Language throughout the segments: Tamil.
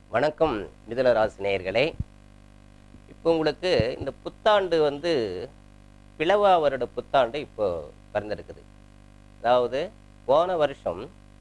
வணக்கம் மிதுன ராசி நேயர்களே இப்போ உங்களுக்கு இந்த புத்தாண்டு வந்து பிளவா வருட புத்தாண்டு இப்போ பிறந்திருக்குது அதாவது போன வருஷம்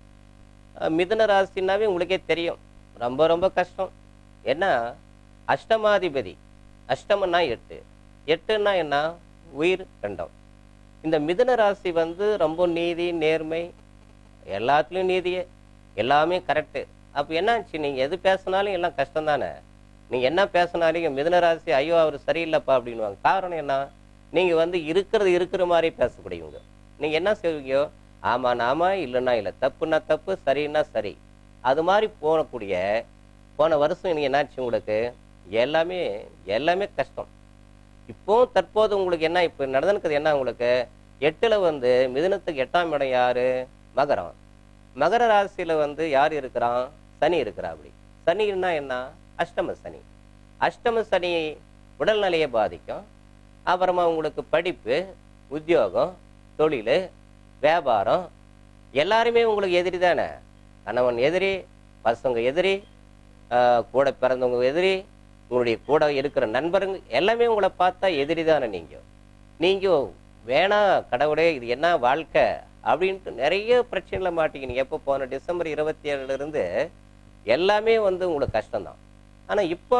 அஹ், மிதுன ராசினாவே உங்களுக்கே தெரியும் ரொம்ப ரொம்ப கஷ்டம் ஏன்னா அஷ்டமாதிபதி அஷ்டமன்னா எட்டு எட்டுன்னா என்ன உயிர் கண்டம் இந்த மிதுன ராசி வந்து ரொம்ப நீதி நேர்மை எல்லாத்துலேயும் நீதியே எல்லாமே கரெக்டு அப்போ என்னாச்சு நீங்கள் எது பேசினாலும் எல்லாம் கஷ்டம் தானே நீங்கள் என்ன பேசினாலும் மிதுன ராசி ஐயோ அவர் சரியில்லைப்பா அப்படின்வாங்க காரணம் என்ன நீங்கள் வந்து இருக்கிறது இருக்கிற மாதிரி பேசக்கூடியவங்க நீங்கள் என்ன செய்வீங்க ஆமாம் நாம இல்லைன்னா இல்லை தப்புன்னா தப்பு சரின்னா சரி அது மாதிரி போகக்கூடிய போன வருஷம் நீங்கள் என்னாச்சு உங்களுக்கு எல்லாமே எல்லாமே கஷ்டம் இப்போ தற்போது உங்களுக்கு என்ன இப்போ நடந்திருக்குது என்ன உங்களுக்கு எட்டுல வந்து மிதுனத்துக்கு எட்டாம் இடம் யாரு மகரம் மகர ராசியில வந்து யார் இருக்கிறான் சனி இருக்கிறா அப்படி சனின்னா என்ன அஷ்டம சனி அஷ்டம சனி உடல்நிலையை பாதிக்கும் அப்புறமா உங்களுக்கு படிப்பு உத்தியோகம் தொழில் வியாபாரம் எல்லாருமே உங்களுக்கு எதிரி தானே கணவன் எதிரி பசங்க எதிரி ஆஹ் கூட பிறந்தவங்க எதிரி உங்களுடைய கூட இருக்கிற நண்பருங்க எல்லாமே உங்களை பார்த்தா எதிரி தானே நீங்கள் நீங்கள் வேணா கடவுளே இது என்ன வாழ்க்கை அப்படின்ட்டு நிறைய பிரச்சனையில மாட்டிக்கினீங்க எப்போ போன டிசம்பர் இருபத்தி ஏழுலேருந்து எல்லாமே வந்து உங்களுக்கு கஷ்டம்தான் ஆனால் இப்போ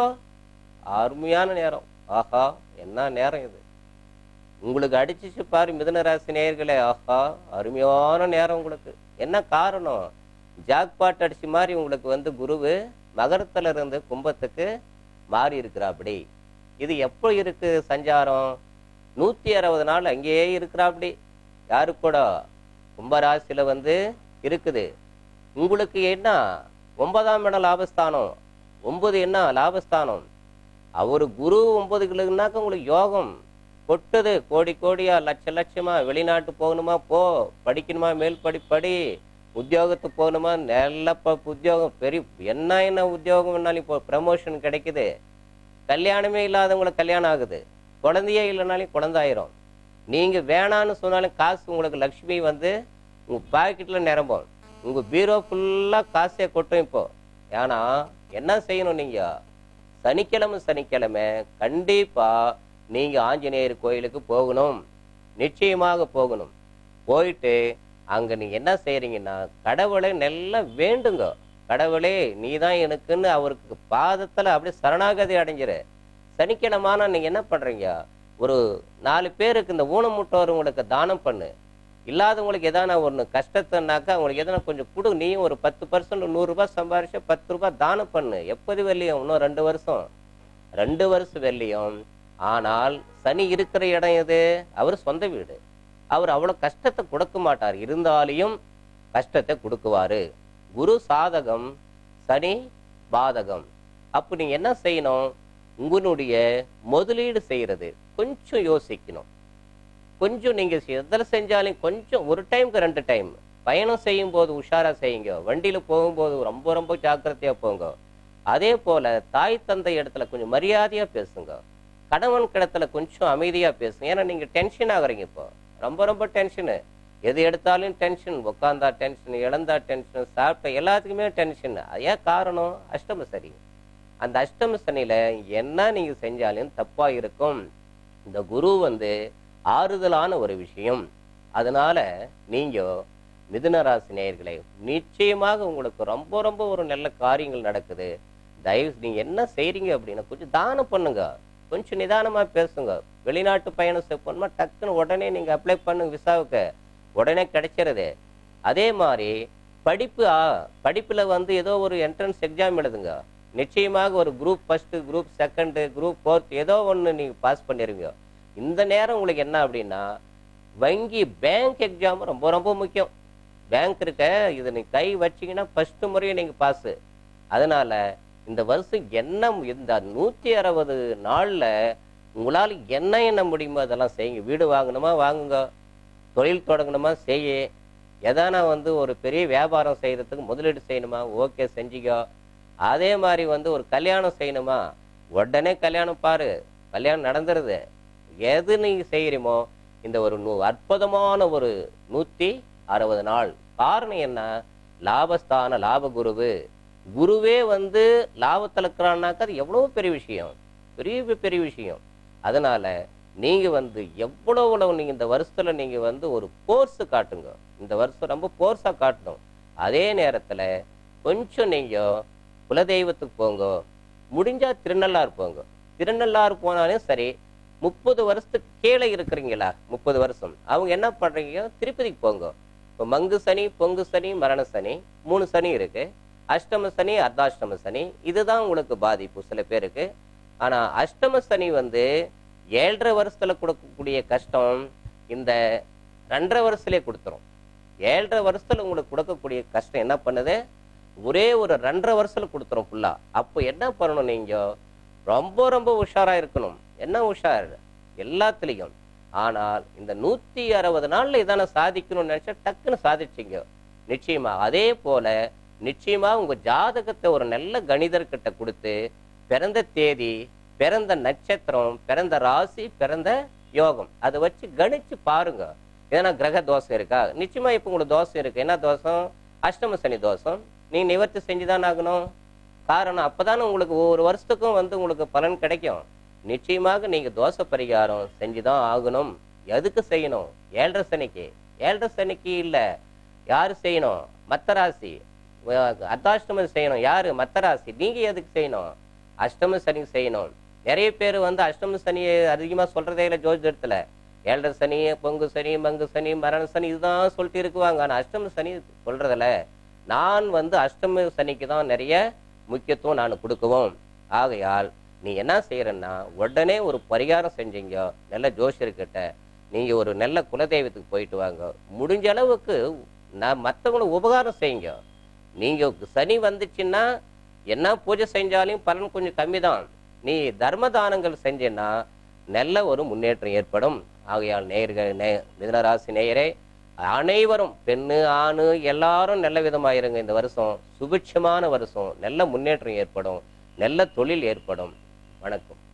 அருமையான நேரம் ஆஹா என்ன நேரம் இது உங்களுக்கு அடிச்சிச்சு பாரு மிதுன ராசி நேயர்களே ஆஹா அருமையான நேரம் உங்களுக்கு என்ன காரணம் ஜாக்பாட் அடிச்சு மாதிரி உங்களுக்கு வந்து குருவு மகரத்துல இருந்து கும்பத்துக்கு மாறி இருக்கிறாப்படி இது எப்போ இருக்கு சஞ்சாரம் நூத்தி அறுபது நாள் அங்கேயே இருக்கிறாப்படி யாரு கூட கும்பராசியில வந்து இருக்குது உங்களுக்கு என்ன ஒன்பதாம் இடம் லாபஸ்தானம் ஒன்பது என்ன லாபஸ்தானம் அவர் குரு ஒன்பதுகளுக்குனாக்க உங்களுக்கு யோகம் கொட்டுது கோடி கோடியா லட்ச லட்சமா வெளிநாட்டு போகணுமா போ படிக்கணுமா மேல் படி படி உத்தியோகத்துக்கு போகணுமா நல்ல ப- உத்தியோகம் பெரிய என்ன என்ன உத்தியோகம் வேணாலும் இப்போ ப்ரமோஷன் கிடைக்குது கல்யாணமே இல்லாதவங்களுக்கு கல்யாணம் ஆகுது குழந்தையே இல்லைனாலும் குழந்தாயிரும் நீங்க வேணான்னு சொன்னாலும் காசு உங்களுக்கு லக்ஷ்மி வந்து உங்க பாக்கெட்ல நிரம்பும் உங்க பீரோ ஃபுல்லா காசே கொட்டும் இப்போ ஏன்னா என்ன செய்யணும் நீங்க சனிக்கிழமை சனிக்கிழமை கண்டிப்பா நீங்க ஆஞ்சநேயர் கோயிலுக்கு போகணும் நிச்சயமாக போகணும் போயிட்டு அங்க நீங்க என்ன செய்றீங்கன்னா கடவுளை நல்லா வேண்டுங்க கடவுளே நீ தான் எனக்குன்னு அவருக்கு பாதத்துல அப்படியே சரணாகதி அடைஞ்சிரு சனிக்கிழமான நீங்க என்ன பண்றீங்க ஒரு நாலு பேருக்கு இந்த ஊனமுட்டோர் உங்களுக்கு தானம் பண்ணு இல்லாதவங்களுக்கு எதான ஒன்று கஷ்டத்தைனாக்கா அவங்களுக்கு எதனா கொஞ்சம் கொடு நீயும் ஒரு பத்து பர்சன்ட் நூறுரூபா சம்பாரிச்சு பத்து ரூபாய் தானம் பண்ணு எப்போது வெள்ளியும் இன்னும் ரெண்டு வருஷம் ரெண்டு வருஷம் வெள்ளியும் ஆனால் சனி இருக்கிற இடம் எது அவர் சொந்த வீடு அவர் அவ்வளோ கஷ்டத்தை கொடுக்க மாட்டார் இருந்தாலையும் கஷ்டத்தை கொடுக்குவாரு குரு சாதகம் சனி பாதகம் அப்போ நீங்க என்ன செய்யணும் உங்களுடைய முதலீடு செய்யறது கொஞ்சம் யோசிக்கணும் கொஞ்சம் நீங்க எதில் செஞ்சாலும் கொஞ்சம் ஒரு டைம்க்கு ரெண்டு டைம் பயணம் செய்யும் போது உஷாரா செய்யுங்க வண்டியில போகும்போது ரொம்ப ரொம்ப ஜாக்கிரதையா போங்க அதே போல தாய் தந்தை இடத்துல கொஞ்சம் மரியாதையா பேசுங்க கணவன் கிடத்துல கொஞ்சம் அமைதியா பேசுங்க ஏன்னா நீங்க டென்ஷன் ஆகுறீங்க இப்போ ரொம்ப ரொம்ப டென்ஷனு எது எடுத்தாலும் டென்ஷன் உட்காந்தா டென்ஷன் இழந்தா டென்ஷன் சாப்பிட்ட எல்லாத்துக்குமே டென்ஷன் ஏன் காரணம் அஷ்டம சரி அந்த அஷ்டம சனியில என்ன நீங்க செஞ்சாலும் தப்பா இருக்கும் இந்த குரு வந்து ஆறுதலான ஒரு விஷயம் அதனால நீங்க மிதுன ராசி நேயர்களே நிச்சயமாக உங்களுக்கு ரொம்ப ரொம்ப ஒரு நல்ல காரியங்கள் நடக்குது தயவு நீங்க என்ன செய்றீங்க அப்படின்னா கொஞ்சம் தானம் பண்ணுங்க கொஞ்சம் நிதானமா பேசுங்க வெளிநாட்டு பயணம் செ- போனோமா டக்குன்னு உடனே நீங்க அப்ளை பண்ணுங்க விசாவுக்கு உடனே கிடைச்சிருது அதே மாதிரி படிப்பு ஆ, படிப்புல வந்து ஏதோ ஒரு என்ட்ரன்ஸ் எக்ஸாம் எழுதுங்க நிச்சயமாக ஒரு group first group second group fourth ஏதோ ஒன்று நீங்க பாஸ் பண்ணிருங்க இந்த நேரம் உங்களுக்கு என்ன அப்படின்னா வங்கி பேங்க் எக்ஸாம் ரொம்ப ரொம்ப முக்கியம் பேங்க் இருக்க இதை நீ கை வச்சீங்கன்னா ஃபர்ஸ்ட் முறையும் நீங்க பாஸ் அதனால இந்த வருஷம் என்ன இந்த நூத்தி அறுபது நாள்ல உங்களால் என்ன என்ன முடியுமோ அதெல்லாம் செய்யுங்க வீடு வாங்கணுமா வாங்குங்க தொழில் தொடங்கணுமா செய்ய எதானா வந்து ஒரு பெரிய வியாபாரம் செய்யறதுக்கு முதலீடு செய்யணுமா ஓகே செஞ்சுக்கோ அதே மாதிரி வந்து ஒரு கல்யாணம் செய்யணுமா உடனே கல்யாணம் பாரு கல்யாணம் நடந்துருது எது நீங்க செய்யறீமோ இந்த ஒரு நூ அற்புதமான ஒரு நூத்தி அறுபது நாள் காரணம் என்ன லாபஸ்தான லாபகுருவு குருவே வந்து லாபத்தில் இருக்கிறான்னாக்கா அது எவ்வளோ பெரிய விஷயம் பெரிய பெரிய விஷயம் அதனால நீங்க வந்து எவ்வளவு எவ்வளவு நீங்க இந்த வருஷத்துல நீங்க வந்து ஒரு போர்ஸ் காட்டுங்க இந்த வருஷம் ரொம்ப போர்ஸா காட்டணும் அதே நேரத்துல கொஞ்சம் நீங்க குலதெய்வத்துக்கு போங்க முடிஞ்சா திருநள்ளார் போங்க திருநள்ளார் போனாலும் சரி முப்பது வருஷத்துக்கு கீழே இருக்கிறீங்களா முப்பது வருஷம் அவங்க என்ன பண்றீங்க திருப்பதிக்கு போங்க இப்போ மங்கு சனி பொங்கு சனி மரண சனி மூணு சனி இருக்கு அஷ்டம சனி அர்த்தாஷ்டம சனி இதுதான் உங்களுக்கு பாதிப்பு சில பேருக்கு ஆனா அஷ்டம சனி வந்து ஏழரை வருஷத்துல கொடுக்கக்கூடிய கஷ்டம் இந்த ரெண்டரை வருஷத்துலயே கொடுத்துரும் ஏழரை வருஷத்துல உங்களுக்கு கொடுக்கக்கூடிய கஷ்டம் என்ன பண்ணுது ஒரே ஒரு ரெண்டரை வருஷத்துல கொடுத்துரும் ஃபுல்லா அப்போ என்ன பண்ணணும் நீங்க ரொம்ப ரொம்ப உஷாரா இருக்கணும் என்ன உஷார் எல்லாத்துலேயும் ஆனால் இந்த நூத்தி அறுபது நாள்ல இதான சாதிக்கணும்னு நினைச்சா டக்குன்னு சாதிச்சீங்க நிச்சயமா அதே போல நிச்சயமா உங்க ஜாதகத்தை ஒரு நல்ல கணிதர்கிட்ட கொடுத்து பிறந்த தேதி பிறந்த நட்சத்திரம் பிறந்த ராசி பிறந்த யோகம் அதை வச்சு கணிச்சு பாருங்க ஏன்னா கிரக தோஷம் இருக்கா நிச்சயமா இப்ப உங்களுக்கு தோஷம் இருக்கு என்ன தோஷம் அஷ்டம சனி தோஷம் நீங்க நிவர்த்தி செஞ்சுதான் ஆகணும் காரணம் அப்பதானே உங்களுக்கு ஒவ்வொரு வருஷத்துக்கும் வந்து உங்களுக்கு பலன் கிடைக்கும் நிச்சயமாக நீங்க தோஷ பரிகாரம் செஞ்சுதான் ஆகணும் எதுக்கு செய்யணும் ஏழரை சனிக்கு ஏழரை சனிக்கு இல்ல யாரு செய்யணும் மத்த ராசி அஹ் அர்த்தாஷ்டமம் செய்யணும் யாரு மத்த ராசி நீங்க எதுக்கு செய்யணும் அஷ்டம சனி செய்யணும் நிறைய பேர் வந்து அஷ்டம சனியை அதிகமா சொல்றதே இல்லை ஜோதிடத்துல ஏழரை சனி பொங்கு சனி மங்கு சனி மரண சனி இதுதான் சொல்லிட்டு இருக்குவாங்க ஆனா அஷ்டம சனி சொல்றதில்ல நான் வந்து அஷ்டம சனிக்கு தான் நிறைய முக்கியத்துவம் நான் கொடுக்குவோம் ஆகையால் நீ என்ன செய்யறன்னா உடனே ஒரு பரிகாரம் செஞ்சீங்க நல்ல ஜோசியர்கிட்ட நீங்க ஒரு நல்ல குலதெய்வத்துக்கு போயிட்டு வாங்க முடிஞ்ச அளவுக்கு நான் மற்றவங்களுக்கு உபகாரம் செய்யுங்க நீங்க சனி வந்துச்சுன்னா என்ன பூஜை செஞ்சாலும் பலன் கொஞ்சம் கம்மி தான் நீ தர்ம தானங்கள் செஞ்சேன்னா நல்ல ஒரு முன்னேற்றம் ஏற்படும் ஆகையால் நேயர்கள் நே மிதனராசி நேயரே அனைவரும் பெண்ணு ஆணு எல்லாரும் நல்ல விதமாயிருங்க இந்த வருஷம் சுபிட்சமான வருஷம் நல்ல முன்னேற்றம் ஏற்படும் நல்ல தொழில் ஏற்படும் வணக்கம்